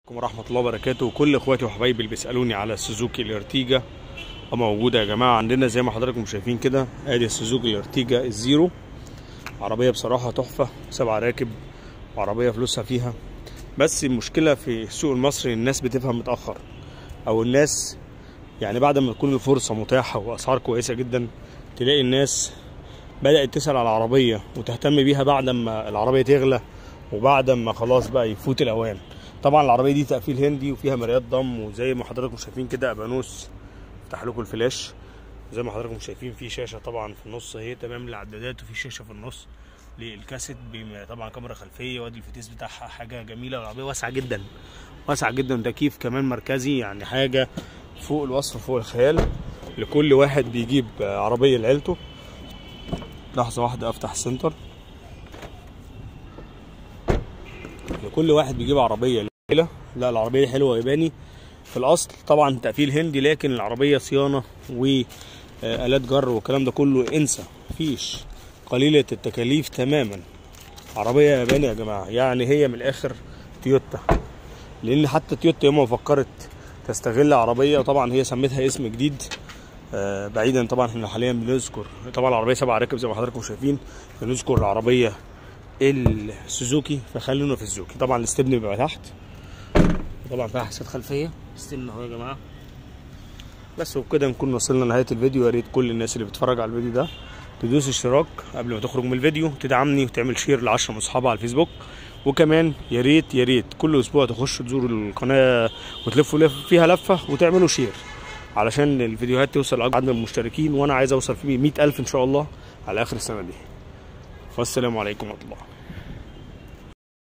عليكم ورحمة الله وبركاته كل اخواتي وحبايبي اللي بيسألوني على السوزوكي الارتيجا موجودة يا جماعة عندنا زي ما حضراتكم شايفين كده ادي السوزوكي الارتيجا الزيرو عربية بصراحة تحفة سبع راكب وعربية فلوسها فيها بس المشكلة في السوق المصري الناس بتفهم متأخر او الناس يعني بعد ما تكون الفرصة متاحة واسعار كويسة جدا تلاقي الناس بدأت تسأل على العربية وتهتم بيها بعد ما العربية تغلى وبعد ما خلاص بقى يفوت الأوان طبعا العربية دي تقفيل هندي وفيها مرايات ضم وزي ما حضراتكم شايفين كده أبانوس افتح لكم الفلاش زي ما حضراتكم شايفين في شاشة طبعا في النص اهي تمام للعدادات وفي شاشة في النص للكاسيت بم- طبعا كاميرا خلفية وادي الفتيس بتاعها حاجة جميلة والعربية واسعة جدا واسعة جدا تكييف كمان مركزي يعني حاجة فوق الوصف فوق الخيال لكل واحد بيجيب عربية لعيلته لحظة واحدة افتح السنتر لكل واحد بيجيب عربية ليلة لا العربية دي حلوة ياباني في الأصل طبعا تقفيل هندي لكن العربية صيانة وآلات جر والكلام ده كله انسى مفيش قليلة التكاليف تماما عربية ياباني يا جماعة يعني هي من الآخر تويوتا لأن حتى تويوتا يوم ما فكرت تستغل عربية طبعا هي سميتها اسم جديد آه، بعيدا طبعا احنا حاليا بنذكر طبعا العربيه سبع راكب زي ما حضراتكم شايفين بنذكر العربيه السوزوكي فخلونا في السوزوكي طبعا الاستبن بيبقى تحت طبعا فيها حساسات خلفيه استبن اهو يا جماعه بس وبكده نكون وصلنا لنهايه الفيديو يا ريت كل الناس اللي بتتفرج على الفيديو ده تدوس اشتراك قبل ما تخرج من الفيديو تدعمني وتعمل شير ل 10 من اصحابها على الفيسبوك وكمان يا ريت يا ريت كل اسبوع تخشوا تزوروا القناه وتلفوا لف فيها لفه وتعملوا شير علشان الفيديوهات توصل لاكبر عدد من المشتركين وانا عايز اوصل فيه 100000 ان شاء الله على اخر السنه دي والسلام عليكم ورحمه الله